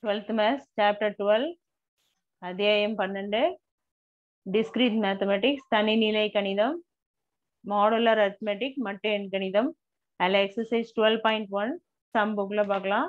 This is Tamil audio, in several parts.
டுவெல்த் மேத்ஸ் சாப்டர் டுவெல் அத்தியாயம் பன்னெண்டு டிஸ்கிரீட் மேத்தமெட்டிக்ஸ் தனிநிலை கணிதம் மாடுலர் அரித்மெட்டிக் மட்டு எண் கணிதம் அதில் exercise twelve point one sum புக்கில் பார்க்கலாம்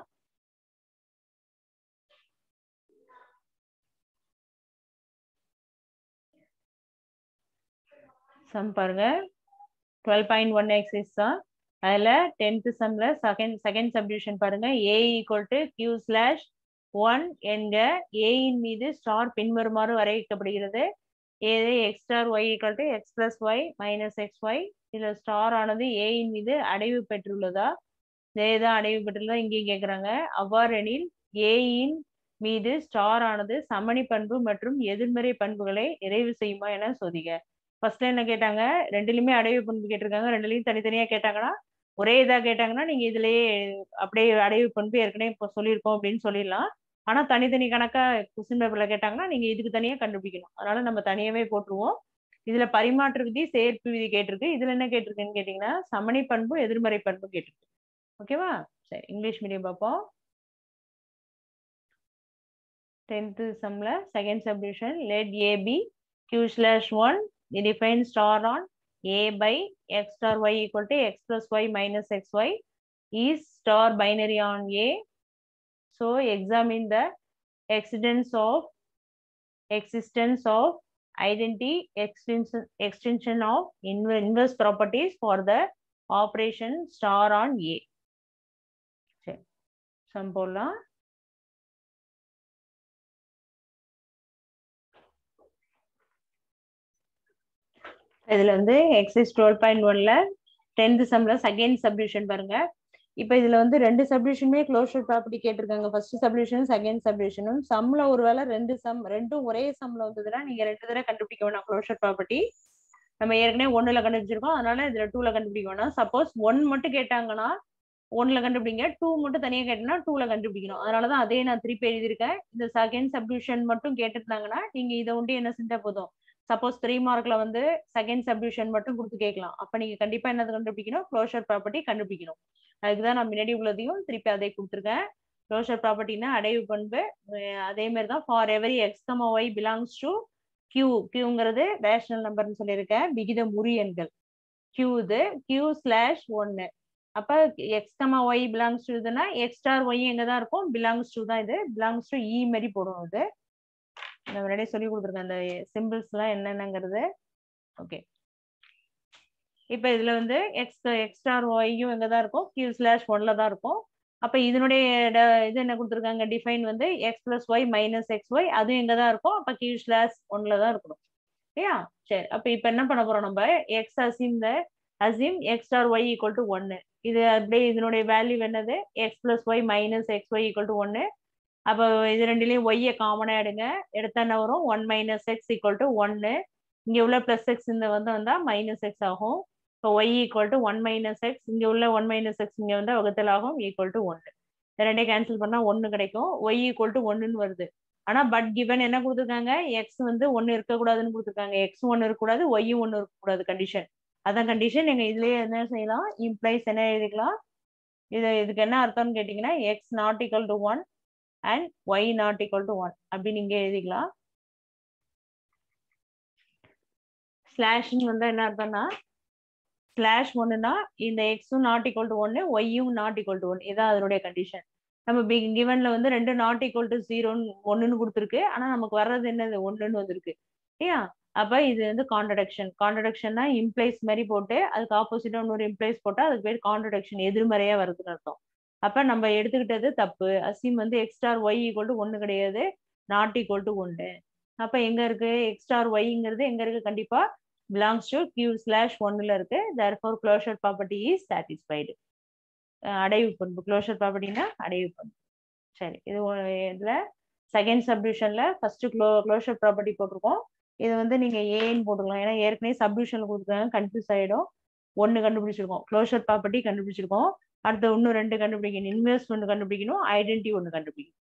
சம் பாருங்க டுவெல் பாயிண்ட் ஒன் எக்ஸசைஸ் தான் அதில் டென்த்து சம்ல செகண்ட் செகண்ட் சப்டிவிஷன் பாருங்க A equal to Q slash one என்க ஏயின் மீது ஸ்டார் பின்வருமாறு வரையறுக்கப்படுகிறது ஏது x star y equal to x plus y minus x y இதில் ஸ்டார் ஆனது ஏயின் மீது அடைவு பெற்றுள்ளதா ஏதான் அடைவு பெற்றுள்ளதா இங்கேயும் கேட்குறாங்க அவ்வாறெனில் ஏயின் மீது ஸ்டார் ஆனது சமணி பண்பு மற்றும் எதிர்மறை பண்புகளை நிறைவு செய்யுமா என சோதிக்க ஃபர்ஸ்ட்ல என்ன கேட்டாங்க ரெண்டுலையுமே அடைவு பண்பு கேட்டிருக்காங்க ரெண்டுலையும் தனித்தனியா கேட்டாங்கன்னா ஒரே இதா கேட்டாங்கன்னா நீங்க இதுலயே அப்படியே அடைவு பண்பு ஏற்கனவே இப்போ சொல்லியிருக்கோம் அப்படின்னு சொல்லிடலாம் ஆனா தனித்தனி கணக்கா கொஸ்டின் பேப்பர்ல கேட்டாங்கன்னா நீங்க இதுக்கு தனியா கண்டுபிடிக்கணும் அதனால நம்ம தனியாவே போட்டுருவோம் இதுல பரிமாற்று விதி சேர்ப்பு விதி கேட்டிருக்கு இதுல என்ன கேட்டிருக்குன்னு கேட்டீங்கன்னா சமணி பண்பு எதிர்மறை பண்பு கேட்டிருக்கு ஓகேவா சரி இங்கிலீஷ் மீடியம் பார்ப்போம் டென்த்து சம்ல second subdivision let A be Q slash one define star on a by x star y equal to x plus y minus xy is star binary on a. So examine the existence of existence of identity extension extension of inverse properties for the operation star on a. சரி சம் போடலாம் இதுல வந்து எக்ஸைஸ் டுவெல் பாயிண்ட் ஒன்ல டென்த் சம்ல செகண்ட் சப்டிவிஷன் பாருங்க இப்போ இதுல வந்து ரெண்டு சப்டிவிஷனுமே க்ளோஷர் ப்ராப்பர்ட்டி கேட்டிருக்காங்க ஃபர்ஸ்ட் சப்டிவிஷனும் செகண்ட் சப்டிவிஷனும் சம்ல ஒருவேளை ரெண்டு சம் ரெண்டும் ஒரே சம்ல வந்ததுன்னா நீங்க ரெண்டு தடவை கண்டுபிடிக்க வேணாம் க்ளோஷர் ப்ராப்பர்ட்டி நம்ம ஏற்கனவே ஒன்னுல கண்டுபிடிச்சிருக்கோம் அதனால இதுல டூல கண்டுபிடிக்க வேணாம் சப்போஸ் ஒன் மட்டும் கேட்டாங்கன்னா ஒன்ல கண்டுபிடிங்க டூ மட்டும் தனியா கேட்டீங்கன்னா டூல கண்டுபிடிக்கணும் அதனாலதான் அதே நான் திருப்பி எழுதியிருக்கேன் இந்த செகண்ட் சப்டிவிஷன் மட்டும் கேட்டிருந்தாங்கன்னா நீங்க இதை உண்டு என்ன செஞ்சா போதும் சப்போஸ் த்ரீ மார்க்ல வந்து செகண்ட் சப்டிவிஷன் மட்டும் கொடுத்து கேட்கலாம் அப்ப நீங்க கண்டிப்பா என்னது கண்டுபிடிக்கணும் க்ளோஷர் ப்ராப்பர்ட்டி கண்டுபிடிக்கணும் அதுக்குதான் நான் முன்னாடி உள்ளதையும் திருப்பி அதை கொடுத்துருக்கேன் க்ளோஷர் ப்ராப்பர்ட்டினா அடைவு பண்பு அதே மாதிரி தான் for every x comma y belongs to Q கியூங்கிறது ரேஷனல் நம்பர்னு சொல்லியிருக்கேன் விகித முறி எண்கள் கியூ இது கியூ ஸ்லாஷ் ஒன்னு அப்ப x comma y belongs to இதுனா எக்ஸ் ஸ்டார் ஒய் எங்க தான் இருக்கும் பிலாங்ஸ் டு தான் இது பிலாங்ஸ் டு இ மாதிரி போடணும் இது நான் முன்னாடியே சொல்லி கொடுத்துருக்கேன் அந்த சிம்பிள்ஸ் எல்லாம் என்னென்னங்கிறது ஓகே இப்போ இதுல வந்து எக்ஸ் எக்ஸ்டார் ஒய்யும் எங்க தான் இருக்கும் கியூ ஸ்லாஷ் ஒன்ல தான் இருக்கும் அப்ப இதனுடைய இது என்ன கொடுத்துருக்காங்க டிஃபைன் வந்து x plus y minus x y அதுவும் எங்க தான் இருக்கும் அப்ப கியூ ஸ்லாஷ் ஒன்ல தான் இருக்கணும் இல்லையா சரி அப்ப இப்ப என்ன பண்ண போறோம் நம்ம x assume the assume x star y equal to ஒன்னு இது அப்படியே இதனுடைய வேல்யூ என்னது x plus y minus x y equal to ஒன்னு அப்போ இது ரெண்டுலேயும் ஒய்யை காமனாக எடுங்க எடுத்தா என்ன வரும் one minus x equal to ஒன்னு இங்கே உள்ள ப்ளஸ் எக்ஸ் இந்த வந்து வந்தால் மைனஸ் எக்ஸ் ஆகும் இப்போ y equal to one minus x இங்கே உள்ள ஒன் மைனஸ் எக்ஸ் இங்கே வந்து வகுத்தல் ஆகும் ஈக்குவல் டு ஒன்று இந்த ரெண்டே கேன்சல் பண்ணால் ஒன்று கிடைக்கும் ஒய் ஈக்குவல் டு ஒன்றுன்னு வருது ஆனால் பட் கிவன் என்ன கொடுத்துருக்காங்க எக்ஸ் வந்து ஒன்று இருக்கக்கூடாதுன்னு கொடுத்துருக்காங்க எக்ஸ் ஒன்று இருக்கக்கூடாது ஒய்யும் ஒன்று இருக்கக்கூடாது கண்டிஷன் அதான் கண்டிஷன் நீங்கள் இதுலேயே என்ன செய்யலாம் இம்ப்ளைஸ் என்ன எழுதிக்கலாம் இது இதுக்கு என்ன அர்த்தம்னு கேட்டிங்கன்னா x not equal to one and y not equal to one அப்படின்னு இங்கே எழுதிக்கலாம் ஸ்லாஷ்னு வந்து என்ன அர்த்தம்னா ஸ்லாஷ் ஒன்றுனா இந்த எக்ஸும் நாட் ஈக்குவல் டு ஒன்று ஒய்யும் நாட் ஈக்குவல் டு ஒன் இதான் அதனுடைய கண்டிஷன் நம்ம பி கிவன்ல வந்து ரெண்டு நாட் ஈக்குவல் டு ஜீரோன்னு ஒன்றுன்னு கொடுத்துருக்கு ஆனால் நமக்கு வர்றது என்னது ஒன்றுன்னு வந்திருக்கு இல்லையா அப்போ இது வந்து கான்ட்ரடக்ஷன் கான்ட்ரடக்ஷன்னா இம்ப்ளைஸ் மாதிரி போட்டு அதுக்கு ஆப்போசிட்டா இன்னொரு இம்ப்ளைஸ் போட்டால் அதுக்கு பேர் கான்ட்ரடக்ஷன் எதிர்மறையாக வருதுன்னு அர்த்தம் அப்ப நம்ம எடுத்துக்கிட்டது தப்பு அசிம் வந்து எக்ஸ்டார் ஒய் ஈக்குவல் டு ஒன்று கிடையாது நாட் ஈக்குவல் டு ஒன்று அப்ப எங்க இருக்கு எக்ஸ்டார் ஒய்ங்கிறது எங்க இருக்கு கண்டிப்பா பிலாங்ஸ் டு கியூ ஸ்லாஷ் ஒன்னுல இருக்கு therefore closure property is satisfied அடைவு பண்பு க்ளோஷர் ப்ராப்பர்ட்டினா அடைவு பண்பு சரி இது இதுல செகண்ட் சப்டிவிஷன்ல ஃபர்ஸ்ட் க்ளோ க்ளோஷர் ப்ராப்பர்ட்டி போட்டிருக்கோம் இது வந்து நீங்க ஏன்னு போட்டுக்கலாம் ஏன்னா ஏற்கனவே சப்டிவிஷன்ல கொடுத்துருக்காங்க கன்ஃபியூஸ் ஆயிடும் ஒன்னு கண்டுபிடிச்சிருக்கோம் க்ளோஷர் ப்ராப்பர்ட்டி கண்டுபிடிச்சிருக்கோம் அடுத்து இன்னும் ரெண்டு கண்டுபிடிக்கணும் இன்வெஸ்ட் ஒன்று கண்டுபிடிக்கணும் ஐடென்டி ஒன்று கண்டுபிடிக்கணும்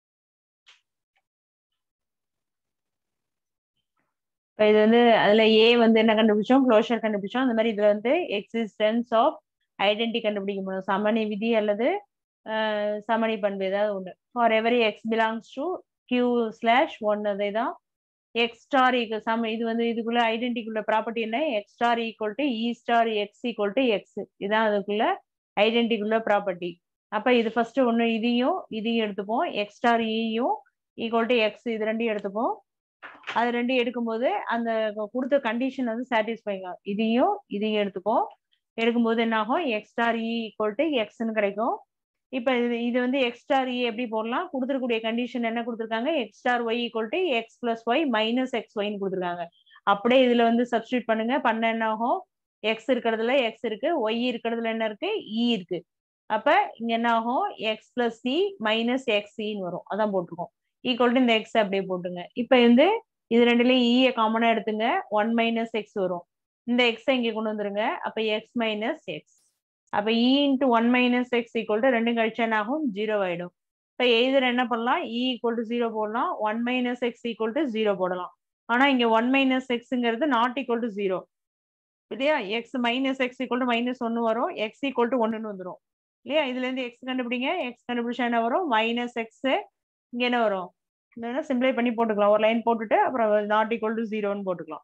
இப்போ இது வந்து அதுல ஏ வந்து என்ன கண்டுபிடிச்சோம் க்ளோஷர் கண்டுபிடிச்சோம் அந்த மாதிரி இதுல வந்து எக்ஸிஸ்டன்ஸ் ஆஃப் ஐடென்டி கண்டுபிடிக்க முடியும் சமணி விதி அல்லது சமணி பண்பு ஏதாவது ஒன்று for every x belongs to Q slash one அதே தான் எக்ஸ் ஸ்டார் ஈக்குவல் சம இது வந்து இதுக்குள்ள ஐடென்டிக்குள்ள ப்ராப்பர்ட்டி என்ன x star equal to e star x equal to x இதுதான் அதுக்குள்ள ஐடென்டிக்குள்ள ப்ராப்பர்ட்டி அப்ப இது ஃபர்ஸ்ட் ஒன்று இதையும் இதையும் எடுத்துப்போம் எக்ஸ் ஸ்டார் இயும் ஈக்குவல் டு எக்ஸ் இது ரெண்டையும் எடுத்துப்போம் அது ரெண்டையும் எடுக்கும்போது அந்த கொடுத்த கண்டிஷன் வந்து சாட்டிஸ்ஃபைங்க இதையும் இதையும் எடுத்துப்போம் எடுக்கும்போது என்ன ஆகும் x star e equal to எக்ஸ்ன்னு கிடைக்கும் இப்போ இது இது வந்து எக்ஸ் ஸ்டார் இ எப்படி போடலாம் கொடுத்துருக்கூடிய கண்டிஷன் என்ன கொடுத்துருக்காங்க x star y equal to x plus y minus x ஒய்னு கொடுத்துருக்காங்க அப்படியே இதுல வந்து சப்ஸ்டியூட் பண்ணுங்க பண்ண என்ன ஆகும் எக்ஸ் இருக்கிறதுல எக்ஸ் இருக்கு ஒய் இருக்கிறதுல என்ன இருக்கு இ இருக்கு அப்ப இங்க என்ன ஆகும் x plus c minus x சின்னு வரும் அதான் போட்டிருக்கோம் ஈக்குவல் டு இந்த எக்ஸ் அப்படியே போட்டுங்க இப்ப வந்து இது ரெண்டுலயும் இஏ காமனா எடுத்துங்க ஒன் மைனஸ் எக்ஸ் வரும் இந்த எக்ஸ் இங்க கொண்டு வந்துருங்க அப்ப எக்ஸ் மைனஸ் எக்ஸ் அப்ப e into one minus x equal to ரெண்டும் கழிச்சா என்ன ஆகும் ஜீரோ ஆயிடும் இப்ப எய்தர் என்ன பண்ணலாம் இ ஈக்குவல் டு ஜீரோ போடலாம் one minus x equal to zero போடலாம் ஆனா இங்க ஒன் மைனஸ் எக்ஸுங்கிறது நாட் ஈக்குவல் டு ஜீரோ இல்லையா x minus x equal to minus ஒன்னு வரும் எக்ஸ் ஈக்குவல் டு ஒன்னு வந்துடும் இல்லையா இதுல இருந்து எக்ஸ் கண்டுபிடிங்க எக்ஸ் கண்டுபிடிச்சா என்ன வரும் மைனஸ் எக்ஸ் இங்க என்ன வரும் இல்லைன்னா சிம்பிளை பண்ணி போட்டுக்கலாம் ஒரு லைன் போட்டுட்டு அப்புறம் நாட் ஈக்குவல் டு ஜீரோன்னு போட்டுக்கலாம்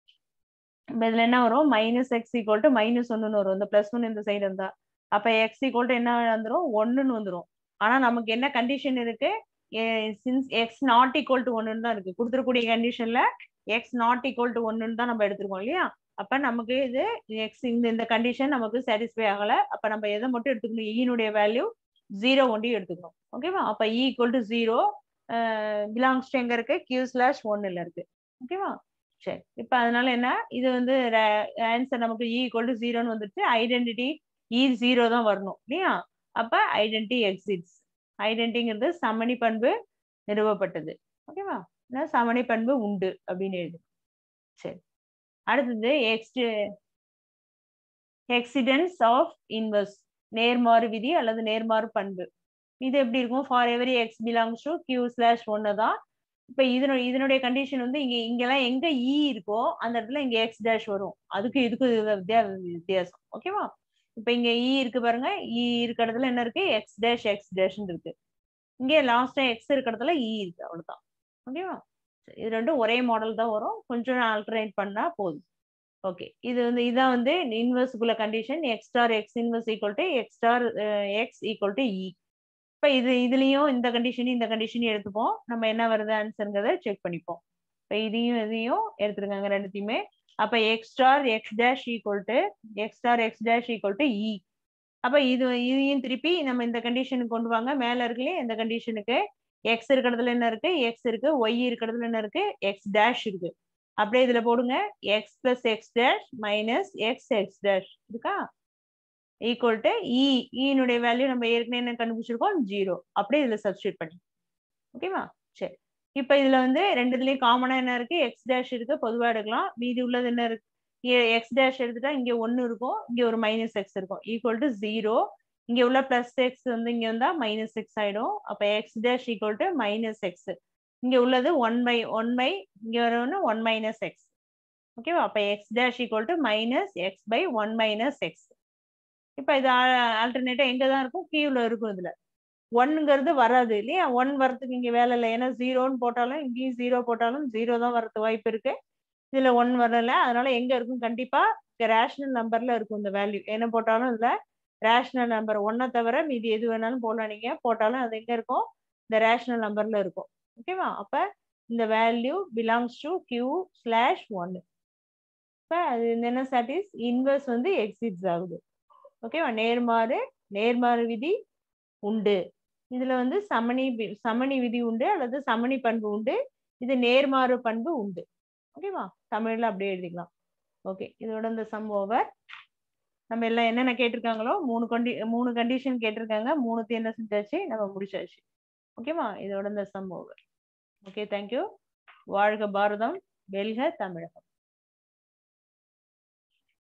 இப்போ இதுல என்ன வரும் minus x equal to minus ஒன்னுன்னு வரும் இந்த பிளஸ் ஒன் இந்த சைடு இருந்தா அப்ப எக்ஸ் ஈக்குவல் டு என்ன வந்துடும் ஒன்னுன்னு வந்துடும் ஆனா நமக்கு என்ன கண்டிஷன் இருக்கு since x not equal to ஒன்னு தான் இருக்கு கொடுத்துருக்கூடிய கண்டிஷன்ல எக்ஸ் நாட் ஈக்குவல் டு ஒன்னு தான் நம்ம எடுத்திருக்கோம் இல்லையா அப்ப நமக்கு இது எக்ஸ் இந்த இந்த கண்டிஷன் நமக்கு சாட்டிஸ்ஃபை ஆகல அப்ப நம்ம எதை மட்டும் எடுத்துக்கணும் ஈனுடைய வேல்யூ ஜீரோ ஒண்டி எடுத்துக்கணும் ஓகேவா அப்ப e equal to zero belongs to எங்க இருக்கு கியூ ஸ்லாஷ் ஒன்னுல இருக்கு ஓகேவா சரி இப்ப அதனால என்ன இது வந்து ஆன்சர் நமக்கு இ ஈக்குவல் டு ஜீரோன்னு வந்துட்டு ஐடென்டிட்டி இ ஜீரோ தான் வரணும் இல்லையா அப்ப ஐடென்டி எக்ஸிட்ஸ் ஐடென்டிங்கிறது சமணி பண்பு நிறுவப்பட்டது ஓகேவா சமணி பண்பு உண்டு அப்படின்னு எழுது சரி அடுத்தது எக்ஸ்ட் எக்ஸிடென்ஸ் ஆஃப் இன்வர்ஸ் நேர்மாறு விதி அல்லது நேர்மாறு பண்பு இது எப்படி இருக்கும் for every x belongs to Q slash ஒன்னு தான் இப்ப இதனோட இதனுடைய கண்டிஷன் வந்து இங்க இங்கெல்லாம் எங்க இ இருக்கோ அந்த இடத்துல இங்க எக்ஸ் டேஷ் வரும் அதுக்கு இதுக்கு வித்தியா வித்தியாசம் ஓகேவா இப்ப இங்க இ இருக்கு பாருங்க இ இருக்க இடத்துல என்ன இருக்கு எக்ஸ் டேஷ் எக்ஸ் டேஷ்னு இருக்கு இங்கே லாஸ்டா எக்ஸ் இருக்க இடத்துல இ இருக்கு அவ்வளவுதான் ஓகேவா இது ரெண்டும் ஒரே மாடல் தான் வரும் கொஞ்சம் ஆல்டர்னேட் பண்ணா போதும் ஓகே இது வந்து இதான் வந்து இன்வெர்ஸுக்குள்ள condition x star x inverse equal to x star x equal to e இப்போ இது இதுலயும் இந்த கண்டிஷனையும் இந்த கண்டிஷனையும் எடுத்துப்போம் நம்ம என்ன வருது ஆன்சருங்கிறத செக் பண்ணிப்போம் இப்போ இதையும் இதையும் எடுத்துருக்காங்க ரெண்டுத்தையுமே அப்ப x star x dash equal to x star x dash equal to e அப்ப இது இதையும் திருப்பி நம்ம இந்த கண்டிஷனுக்கு கொண்டு வாங்க மேல இருக்குல்லையே இந்த கண்டிஷனுக்கு எக்ஸ் இருக்கிறதுல என்ன இருக்கு எக்ஸ் இருக்கு ஒய் இருக்கிறதுல என்ன இருக்கு எக்ஸ் டேஷ் இருக்கு அப்படியே இதுல போடுங்க x plus x dash minus x x dash இருக்கா ஈக்குவல் டு இ ஈனுடைய வேல்யூ நம்ம ஏற்கனவே என்ன கண்டுபிடிச்சிருக்கோம் ஜீரோ அப்படியே இதுல சப்ஸ்டியூட் பண்ணி ஓகேவா சரி இப்ப இதுல வந்து ரெண்டு இதுலயும் காமனா என்ன இருக்கு எக்ஸ் டேஷ் இருக்கு பொதுவா எடுக்கலாம் மீதி உள்ளது என்ன இருக்கு எக்ஸ் டேஷ் எடுத்துட்டா இங்க ஒன்னு இருக்கும் இங்க ஒரு மைனஸ் எக்ஸ் இருக்கும் ஈக்குவல் டு ஜீரோ இங்க உள்ள பிளஸ் எக்ஸ் வந்து இங்க வந்தா மைனஸ் எக்ஸ் ஆயிடும் அப்ப x dash equal to minus x இங்க உள்ளது ஒன் பை ஒன் பை இங்க வரணும் ஒன் மைனஸ் எக்ஸ் ஓகேவா அப்ப x dash equal to minus x by one minus x இப்ப இது ஆல்டர்னேட்டா எங்க தான் இருக்கும் கியூல இருக்கும் இதுல ஒன்னுங்கிறது வராது இல்லையா ஒன் வரதுக்கு இங்க வேலை இல்லை ஏன்னா ஜீரோன்னு போட்டாலும் இங்கேயும் ஜீரோ போட்டாலும் ஜீரோ தான் வரது வாய்ப்பு இருக்கு இதுல ஒன் வரல அதனால எங்க இருக்கும் கண்டிப்பா ரேஷனல் நம்பர்ல இருக்கும் இந்த வேல்யூ என்ன போட்டாலும் இதுல ரேஷனல் நம்பர் ஒன்னை தவிர மீதி எது வேணாலும் போடலாம் நீங்க போட்டாலும் அது எங்க இருக்கும் இந்த ரேஷனல் நம்பர்ல இருக்கும் ஓகேவா அப்ப இந்த value belongs to Q slash ஒன்னு இப்ப அது என்ன சாட்டிஸ் இன்வெர்ஸ் வந்து எக்ஸிட்ஸ் ஆகுது ஓகேவா நேர்மாறு நேர்மாறு விதி உண்டு இதுல வந்து சமணி சமணி விதி உண்டு அல்லது சமணி பண்பு உண்டு இது நேர்மாறு பண்பு உண்டு ஓகேவா தமிழ்ல அப்படியே எழுதிக்கலாம் ஓகே இதோட இந்த சம் ஓவர் நம்ம எல்லாம் என்னென்ன கேட்டிருக்காங்களோ மூணு கண்டி மூணு கண்டிஷன் கேட்டிருக்காங்க மூணுத்தையும் என்ன செஞ்சாச்சு நம்ம முடிச்சாச்சு ஓகேவா இதோட இந்த சம் ஓவர் ஓகே தேங்க்யூ வாழ்க பாரதம் வெல்க தமிழகம்